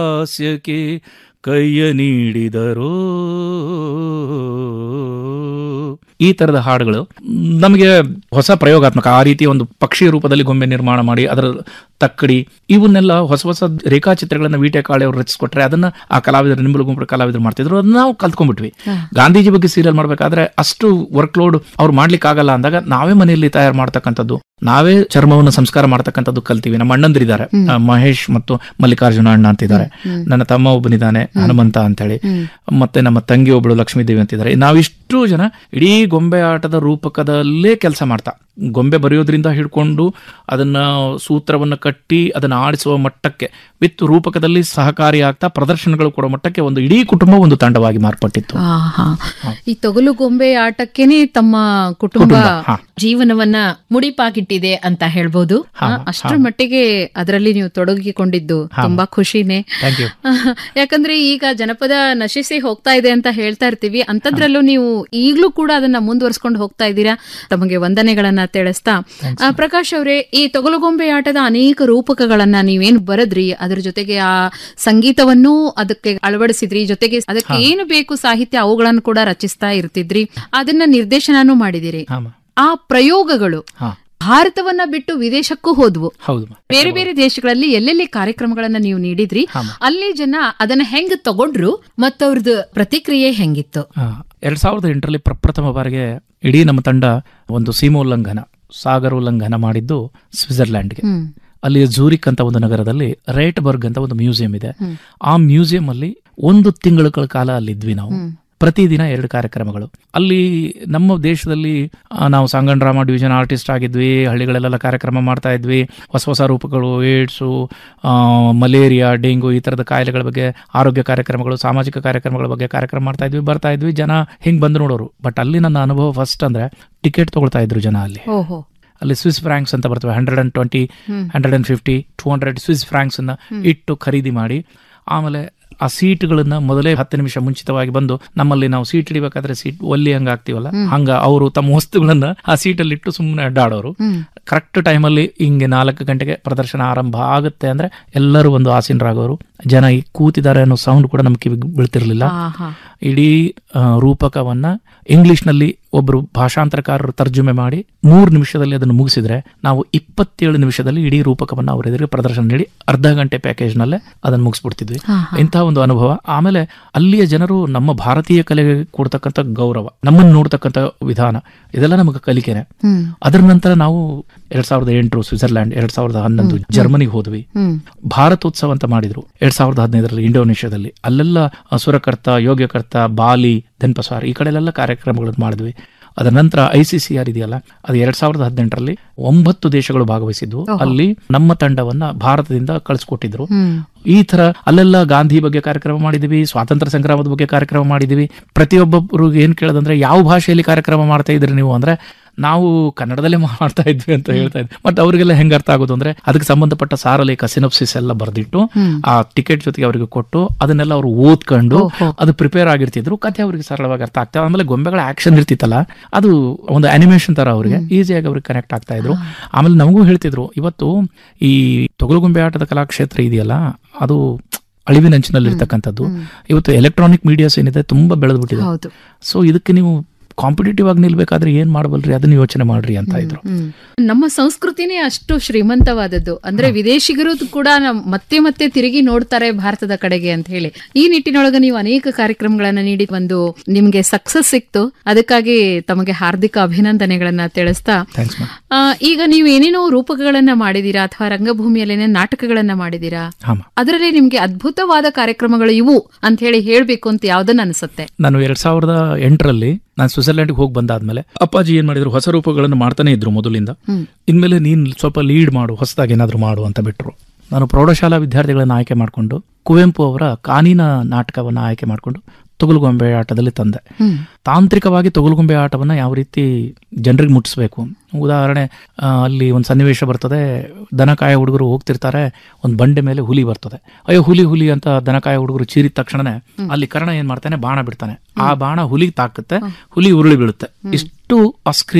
ಹಾಸ್ಯಕ್ಕೆ ಕೈಯ ನೀಡಿದರೋ ಈ ತರದ ಹಾಡುಗಳು ನಮಗೆ ಹೊಸ ಪ್ರಯೋಗಾತ್ಮಕ ಆ ರೀತಿ ಒಂದು ಪಕ್ಷಿ ರೂಪದಲ್ಲಿ ಗೊಂಬೆ ನಿರ್ಮಾಣ ಮಾಡಿ ಅದರ ತಕ್ಕಡಿ ಇವನ್ನೆಲ್ಲ ಹೊಸ ಹೊಸ ರೇಖಾಚಿತ್ರಗಳನ್ನ ವಿಟೆ ಕಾಳೆ ಅವರು ರಚಿಸ್ಕೊಟ್ರೆ ಅದನ್ನ ಆ ಕಲಾವಿದರು ನಿಂಬಲು ಗುಂಪು ಕಲಾವಿದರು ಮಾಡ್ತಿದ್ರು ಅದನ್ನ ನಾವು ಕಲ್ತ್ಕೊಂಡ್ಬಿಟ್ವಿ ಗಾಂಧೀಜಿ ಬಗ್ಗೆ ಸೀರಿಯಲ್ ಮಾಡ್ಬೇಕಾದ್ರೆ ಅಷ್ಟು ವರ್ಕ್ ಲೋಡ್ ಅವ್ರು ಮಾಡ್ಲಿಕ್ಕೆ ಆಗಲ್ಲ ಅಂದಾಗ ನಾವೇ ಮನೆಯಲ್ಲಿ ತಯಾರು ಮಾಡ್ತಕ್ಕಂಥದ್ದು ನಾವೇ ಚರ್ಮವನ್ನು ಸಂಸ್ಕಾರ ಮಾಡ್ತಕ್ಕಂಥದ್ದು ಕಲ್ತೀವಿ ನಮ್ಮ ಅಣ್ಣಂದಿರಿದ್ದಾರೆ ಆ, ಮಹೇಶ್ ಮತ್ತು ಮಲ್ಲಿಕಾರ್ಜುನ ಅಣ್ಣ ಅಂತಿದ್ದಾರೆ ನನ್ನ ತಮ್ಮ ಒಬ್ಬನಿದ್ದಾನೆ ಹನುಮಂತ ಅಂತೇಳಿ ಮತ್ತೆ ನಮ್ಮ ತಂಗಿ ಒಬ್ಳು ಲಕ್ಷ್ಮೀದೇವಿ ಅಂತಿದ್ದಾರೆ ನಾವಿಷ್ಟು ಜನ ಇಡೀ ಗೊಂಬೆ ಆಟದ ರೂಪಕದಲ್ಲೇ ಕೆಲಸ ಮಾಡ್ತಾ ಗೊಂಬೆ ಬರೆಯೋದ್ರಿಂದ ಹಿಡ್ಕೊಂಡು ಅದನ್ನ ಸೂತ್ರವನ್ನ ಕಟ್ಟಿ ಅದನ್ನ ಆಡಿಸುವ ಮಟ್ಟಕ್ಕೆ ವಿತ್ ರೂಪಕದಲ್ಲಿ ಸಹಕಾರಿ ಆಗ್ತಾ ಪ್ರದರ್ಶನಗಳು ಕೊಡೋ ಮಟ್ಟಕ್ಕೆ ಒಂದು ಇಡೀ ಕುಟುಂಬ ಒಂದು ತಂಡವಾಗಿ ಮಾರ್ಪಟ್ಟಿತ್ತು ಆಹಾ. ಈ ತೊಗಲು ಗೊಂಬೆ ಆಟಕ್ಕೇನೆ ತಮ್ಮ ಕುಟುಂಬ ಕುಟುಂಬ, ಹಾ. ಜೀವನವನ್ನ ಮುಡಿಪಾಗಿಟ್ಟಿದೆ ಅಂತ ಹೇಳ್ಬೋದು ಆ, ಅಷ್ಟರ ಮಟ್ಟಿಗೆ ಅದರಲ್ಲಿ ನೀವು ತೊಡಗಿಕೊಂಡಿದ್ದು ತುಂಬಾ ಖುಷಿನೇ ಥ್ಯಾಂಕ್ ಯು ಆಹಾ. ಯಾಕಂದ್ರೆ ಈಗ ಜನಪದ ನಶಿಸಿ ಹೋಗ್ತಾ ಇದೆ ಅಂತ ಹೇಳ್ತಾ ಇರ್ತೀವಿ ಅಂತದ್ರಲ್ಲೂ ನೀವು ಈಗ್ಲೂ ಕೂಡ ಅದನ್ನ ಮುಂದುವರ್ಸ್ಕೊಂಡು ಹೋಗ್ತಾ ಇದ್ದೀರಾ ತಮಗೆ ವಂದನೆಗಳನ್ನ ತಿಳಿಸ್ತಾ ಆ, ಪ್ರಕಾಶ್ ಅವರೇ ಈ ತೊಗಲುಗೊಂಬೆ ಆಟದ ಅನೇಕ ರೂಪಕಗಳನ್ನ ನೀವೇನು ಬರದ್ರಿ ಅದ್ರ ಜೊತೆಗೆ ಆ ಸಂಗೀತವನ್ನೂ ಅದಕ್ಕೆ ಅಳವಡಿಸಿದ್ರಿ ಜೊತೆಗೆ ಅದಕ್ಕೆ ಏನು ಬೇಕು ಸಾಹಿತ್ಯ ಅವುಗಳನ್ನು ಕೂಡ ರಚಿಸ್ತಾ ಇರ್ತಿದ್ರಿ ಅದನ್ನ ನಿರ್ದೇಶನನೂ ಮಾಡಿದಿರಿ ಹಾಮ ಆ ಪ್ರಯೋಗಗಳು ಹಾ ಭಾರತವನ್ನ ಬಿಟ್ಟು ವಿದೇಶಕ್ಕೂ ಹೋದ್ವು ಹೌದು ಮ. ಬೇರೆ ಬೇರೆ ದೇಶಗಳಲ್ಲಿ ಎಲ್ಲೆಲ್ಲಿ ಕಾರ್ಯಕ್ರಮಗಳನ್ನ ನೀವು ನೀಡಿದ್ರಿ ಅಲ್ಲಿ ಜನ ಅದನ್ನ ಹೆಂಗ್ ತಗೊಂಡ್ರು ಮತ್ತವ್ರದ್ದು ಪ್ರತಿಕ್ರಿಯೆ ಹೆಂಗಿತ್ತು ಆ, ಎರಡ್ ಸಾವಿರದ ಎಂಟರಲ್ಲಿ ಪ್ರಪ್ರಥಮ ಬಾರಿಗೆ ಇಡೀ ನಮ್ಮ ತಂಡ ಒಂದು ಸೀಮೋಲ್ಲಂಘನ ಸಾಗರ ಉಲ್ಲಂಘನ ಮಾಡಿದ್ದು ಸ್ವಿಟ್ಜರ್ಲ್ಯಾಂಡ್ಗೆ ಹ್ಮ್ ಅಲ್ಲಿ ಜೂರಿಕ್ ಅಂತ ಒಂದು ನಗರದಲ್ಲಿ ರೇಟ್ಬರ್ಗ್ ಅಂತ ಒಂದು ಮ್ಯೂಸಿಯಂ ಇದೆ ಆ ಮ್ಯೂಸಿಯಂ ಅಲ್ಲಿ ಒಂದು ತಿಂಗಳ ಕಾಲ ಅಲ್ಲಿದ್ವಿ ನಾವು ಪ್ರತಿದಿನ ಎರಡು ಕಾರ್ಯಕ್ರಮಗಳು ಅಲ್ಲಿ ನಮ್ಮ ದೇಶದಲ್ಲಿ ಆ, ನಾವು ಸಾಂಗಣ ಡ್ರಾಮಾ ಡಿವಿಷನ್ ಆರ್ಟಿಸ್ಟ್ ಆಗಿದ್ವಿ ಹಳ್ಳಿಗಳಲ್ಲೆಲ್ಲ ಕಾರ್ಯಕ್ರಮ ಮಾಡ್ತಾ ಇದ್ವಿ ಹೊಸ ಹೊಸ ರೂಪಗಳು ಏಡ್ಸು ಆ, ಮಲೇರಿಯಾ ಡೆಂಗು ಈ ಥರದ ಕಾಯಿಲೆಗಳ ಬಗ್ಗೆ ಆರೋಗ್ಯ ಕಾರ್ಯಕ್ರಮಗಳು ಸಾಮಾಜಿಕ ಕಾರ್ಯಕ್ರಮಗಳ ಬಗ್ಗೆ ಕಾರ್ಯಕ್ರಮ ಮಾಡ್ತಾ ಇದ್ವಿ ಬರ್ತಾ ಇದ್ವಿ ಜನ ಹಿಂಗೆ ಬಂದು ನೋಡೋರು ಬಟ್ ಅಲ್ಲಿ ನನ್ನ ಅನುಭವ ಫಸ್ಟ್ ಅಂದ್ರೆ ಟಿಕೆಟ್ ತಗೊಳ್ತಾ ಇದ್ರು ಜನ ಅಲ್ಲಿ ಓಹೋ ಅಲ್ಲಿ ಸ್ವಿಸ್ ಫ್ರಾಂಕ್ಸ್ ಅಂತ ಬರ್ತವೆ hundred and twenty hundred and fifty two hundred Swiss francs ಅನ್ನ ಇಟ್ಟು ಖರೀದಿ ಮಾಡಿ ಆಮೇಲೆ ಆ ಸೀಟ್ಗಳನ್ನ ಮೊದಲೇ ಹತ್ತು ನಿಮಿಷ ಮುಂಚಿತವಾಗಿ ಬಂದು ನಮ್ಮಲ್ಲಿ ನಾವು ಸೀಟ್ ಹಿಡಿಬೇಕಾದ್ರೆ ಸೀಟ್ ಒಲ್ಲಿ ಹಂಗ ಆಗ್ತೀವಲ್ಲ ಹಂಗ ಅವರು ತಮ್ಮ ವಸ್ತುಗಳನ್ನ ಆ ಸೀಟಲ್ಲಿ ಇಟ್ಟು ಸುಮ್ಮನೆ ಅಡ್ಡಾಡೋರು ಕರೆಕ್ಟ್ ಟೈಮಲ್ಲಿ ಹಿಂಗೆ ನಾಲ್ಕು ಗಂಟೆಗೆ ಪ್ರದರ್ಶನ ಆರಂಭ ಆಗುತ್ತೆ ಅಂದ್ರೆ ಎಲ್ಲರೂ ಒಂದು ಆಸೀನರಾಗೋರು ಜನ ಈ ಕೂತಿದ್ದಾರೆ ಅನ್ನೋ ಸೌಂಡ್ ಕೂಡ ನಮ್ಗೆ ಕಿವಿಗೆ ಬೀಳ್ತಿರ್ಲಿಲ್ಲ ಆಹಾ ಇಡೀ ಆ, ರೂಪಕವನ್ನ ಇಂಗ್ಲಿಷ್ನಲ್ಲಿ ಒಬ್ಬರು ಭಾಷಾಂತರಕಾರರು ತರ್ಜುಮೆ ಮಾಡಿ ಮೂರು ನಿಮಿಷದಲ್ಲಿ ಅದನ್ನು ಮುಗಿಸಿದ್ರೆ ನಾವು ಇಪ್ಪತ್ತೇಳು ನಿಮಿಷದಲ್ಲಿ ಇಡೀ ರೂಪಕವನ್ನ ಅವ್ರ ಎದುರಿಗೆ ಪ್ರದರ್ಶನ ನೀಡಿ ಅರ್ಧ ಗಂಟೆ ಪ್ಯಾಕೇಜ್ನಲ್ಲೇ ಅದನ್ನು ಮುಗಿಸ್ಬಿಡ್ತಿದ್ವಿ ಇಂತಹ ಒಂದು ಅನುಭವ ಆಮೇಲೆ ಅಲ್ಲಿಯ ಜನರು ನಮ್ಮ ಭಾರತೀಯ ಕಲೆಗೆ ಕೊಡ್ತಕ್ಕಂಥ ಗೌರವ ನಮ್ಮನ್ನು ನೋಡ್ತಕ್ಕಂಥ ವಿಧಾನ ಇದೆಲ್ಲ ನಮಗೆ ಕಲಿಕೆನೆ ಹ್ಮ್ ಅದರ ನಂತರ ನಾವು ಎರಡ್ ಸಾವಿರದ ಎಂಟು ಸ್ವಿಟ್ಜರ್ಲ್ಯಾಂಡ್ ಎರಡ್ ಸಾವಿರದ ಹನ್ನೊಂದು ಜರ್ಮನಿಗೆ ಹೋದ್ವಿ ಹ್ಮ್ ಭಾರತೋತ್ಸವ ಅಂತ ಮಾಡಿದ್ರು ಎರಡ್ ಸಾವಿರದ ಹದಿನೈದರಲ್ಲಿ ಇಂಡೋನೇಷ್ಯಾದಲ್ಲಿ ಅಲ್ಲೆಲ್ಲ ಸುರಕರ್ತ ಯೋಗ್ಯಕರ್ತ ಬಾಲಿ ಧನ್ಪಸಾರ್ ಈ ಕಡೆಲೆಲ್ಲ ಕಾರ್ಯಕ್ರಮಗಳನ್ನು ಮಾಡಿದ್ವಿ ಅದರ ನಂತರ ಐ ಸಿ ಸಿ ಆರ್ ಇದೆಯಲ್ಲ ಅದು ಎರಡ್ ಸಾವಿರದ ಹದಿನೆಂಟರಲ್ಲಿ ಒಂಬತ್ತು ದೇಶಗಳು ಭಾಗವಹಿಸಿದ್ವು ಅಲ್ಲಿ ನಮ್ಮ ತಂಡವನ್ನ ಭಾರತದಿಂದ ಕಳಿಸ್ಕೊಟ್ಟಿದ್ರು ಹ್ಮ್ ಈ ತರ ಅಲ್ಲೆಲ್ಲ ಗಾಂಧಿ ಬಗ್ಗೆ ಕಾರ್ಯಕ್ರಮ ಮಾಡಿದ್ವಿ ಸ್ವಾತಂತ್ರ್ಯ ಸಂಗ್ರಾಮದ ಬಗ್ಗೆ ಕಾರ್ಯಕ್ರಮ ಮಾಡಿದ್ವಿ ಪ್ರತಿಯೊಬ್ಬೊಬ್ಬರಿಗೆ ಏನ್ ಕೇಳೋದಂದ್ರೆ ಯಾವ ಭಾಷೆಯಲ್ಲಿ ಕಾರ್ಯಕ್ರಮ ಮಾಡ್ತಾ ಇದ್ರಿ ನೀವು ಅಂದ್ರೆ ನಾವು ಕನ್ನಡದಲ್ಲೇ ಮಾಡ್ತಾ ಇದ್ವಿ ಅಂತ ಹೇಳ್ತಾ ಇದ್ವಿ ಬಟ್ ಅವರಿಗೆಲ್ಲ ಹೆಂಗ್ ಅರ್ಥ ಆಗೋದು ಅಂದ್ರೆ ಅದಕ್ಕೆ ಸಂಬಂಧಪಟ್ಟ ಸಾರಲೇಖ ಸಿನಪ್ಸಿಸ್ ಎಲ್ಲ ಬರ್ದಿಟ್ಟು ಆ ಟಿಕೆಟ್ ಜೊತೆಗೆ ಅವರಿಗೆ ಕೊಟ್ಟು ಅದನ್ನೆಲ್ಲ ಅವರು ಓದ್ಕೊಂಡು ಅದು ಪ್ರಿಪೇರ್ ಆಗಿರ್ತಿದ್ರು ಕಥೆ ಅವರಿಗೆ ಸರಳವಾಗಿ ಅರ್ಥ ಆಗ್ತಾ ಆಮೇಲೆ ಗೊಂಬೆಗಳ ಆಕ್ಷನ್ ಇರ್ತಿತ್ತಲ್ಲ ಅದು ಒಂದು ಅನಿಮೇಷನ್ ತರ ಅವರಿಗೆ ಈಸಿಯಾಗಿ ಅವ್ರಿಗೆ ಕನೆಕ್ಟ್ ಆಗ್ತಾ ಇದ್ರು ಆಮೇಲೆ ನಮಗೂ ಹೇಳ್ತಿದ್ರು ಇವತ್ತು ಈ ತೊಗಲುಗೊಂಬೆ ಆಟದ ಕಲಾಕ್ಷೇತ್ರ ಇದೆಯಲ್ಲ ಅದು ಅಳಿವಿನಂಚಿನಲ್ಲಿರ್ತಕ್ಕಂಥದ್ದು ಇವತ್ತು ಎಲೆಕ್ಟ್ರಾನಿಕ್ ಮೀಡಿಯಾಸ್ ಏನಿದೆ ತುಂಬಾ ಬೆಳೆದ್ಬಿಟ್ಟಿದೆ ಹೌದು ಸೊ ಇದಕ್ಕೆ ನೀವು ಕಾಂಪಿಟೇಟಿವ್ ಆಗಿ ನಿಲ್ಬೇಕಾದ್ರೆ ಏನ್ ಮಾಡಬಲ್ರಿ ಅದನ್ನ ಯೋಚನೆ ಮಾಡ್ರಿ ಅಂತ ಇದ್ರು ಹ್ಮ್. ನಮ್ಮ ಸಂಸ್ಕೃತಿನೇ ಅಷ್ಟು ಶ್ರೀಮಂತವಾದದ್ದು ಅಂದ್ರೆ ವಿದೇಶಿಗರು ಕೂಡ ನಮ್- ಮತ್ತೆ ಮತ್ತೆ ತಿರುಗಿ ನೋಡ್ತಾರೆ ಭಾರತದ ಕಡೆಗೆ ಅಂತ ಹೇಳಿ ಈ ನಿಟ್ಟಿನೊಳಗೆ ನೀವು ಅನೇಕ ಕಾರ್ಯಕ್ರಮಗಳನ್ನ ನೀಡಿ ಒಂದು ನಿಮ್ಗೆ ಸಕ್ಸಸ್ ಸಿಕ್ತು ಅದಕ್ಕಾಗಿ ತಮಗೆ ಹಾರ್ದಿಕ ಅಭಿನಂದನೆಗಳನ್ನ ತಿಳಿಸ್ತಾ ಥ್ಯಾಂಕ್ಸ್ ಮ್ಯಾಮ್ ಆ, ಈಗ ನೀವು ಏನೇನೋ ರೂಪಕಗಳನ್ನ ಮಾಡಿದೀರಾ ಅಥವಾ ರಂಗಭೂಮಿಯಲ್ಲೇನೇ ನಾಟಕಗಳನ್ನ ಮಾಡಿದೀರಾ ಹಾಮ ಅದರಲ್ಲಿ ನಿಮ್ಗೆ ಅದ್ಭುತವಾದ ಕಾರ್ಯಕ್ರಮಗಳು ಇವು ಅಂತ ಹೇಳಿ ಹೇಳ್ಬೇಕು ಅಂತ ಯಾವ್ದನ್ನ ಅನ್ಸುತ್ತೆ ನಾನು ಎರಡ್ ಸಾವಿರದ ಎಂಟರಲ್ಲಿ ನಾನು ಸ್ವಿಟ್ಜರ್ಲ್ಯಾಂಡ್ಗೆ ಹೋಗಿ ಬಂದಾದ್ಮೇಲೆ ಅಪ್ಪಾಜಿ ಏನ್ ಮಾಡಿದ್ರು ಹೊಸ ರೂಪಗಳನ್ನು ಮಾಡ್ತಾನೆ ಇದ್ರು ಮೊದಲಿಂದ ಇನ್ಮೇಲೆ ನೀನ್ ಸ್ವಲ್ಪ ಲೀಡ್ ಮಾಡು ಹೊಸದಾಗಿ ಏನಾದ್ರು ಮಾಡು ಅಂತ ಬಿಟ್ರು ನಾನು ಪ್ರೌಢಶಾಲಾ ವಿದ್ಯಾರ್ಥಿಗಳನ್ನ ಆಯ್ಕೆ ಮಾಡಿಕೊಂಡು ಕುವೆಂಪು ಅವರ ಕಾನಿನ ನಾಟಕವನ್ನ ಆಯ್ಕೆ ಮಾಡಿಕೊಂಡು ತೊಗಲುಗೊಂಬೆ ಆಟದಲ್ಲಿ ತಂದೆ ತಾಂತ್ರಿಕವಾಗಿ ತೊಗಲುಗೊಂಬೆ ಆಟವನ್ನ ಯಾವ ರೀತಿ ಜನರಿಗೆ ಮುಟ್ಟಿಸ್ಬೇಕು ಉದಾಹರಣೆ ಆ, ಅಲ್ಲಿ ಒಂದು ಸನ್ನಿವೇಶ ಬರ್ತದೆ ದನಕಾಯ ಹುಡುಗರು ಹೋಗ್ತಿರ್ತಾರೆ ಒಂದು ಬಂಡೆ ಮೇಲೆ ಹುಲಿ ಬರ್ತದೆ ಅಯ್ಯೋ ಹುಲಿ ಹುಲಿ ಅಂತ ದನಕಾಯ ಹುಡುಗರು ಚೀರಿದ ತಕ್ಷಣನೇ ಅಲ್ಲಿ ಕರ್ಣ ಏನ್ ಮಾಡ್ತಾನೆ ಬಾಣ ಬಿಡ್ತಾನೆ ಆ ಬಾಣ ಹುಲಿ ತಾಕುತ್ತೆ ಹುಲಿ ಉರುಳಿ ಬೀಳುತ್ತೆ ಇಷ್ಟು ಅಸ್ಕ್ರಿ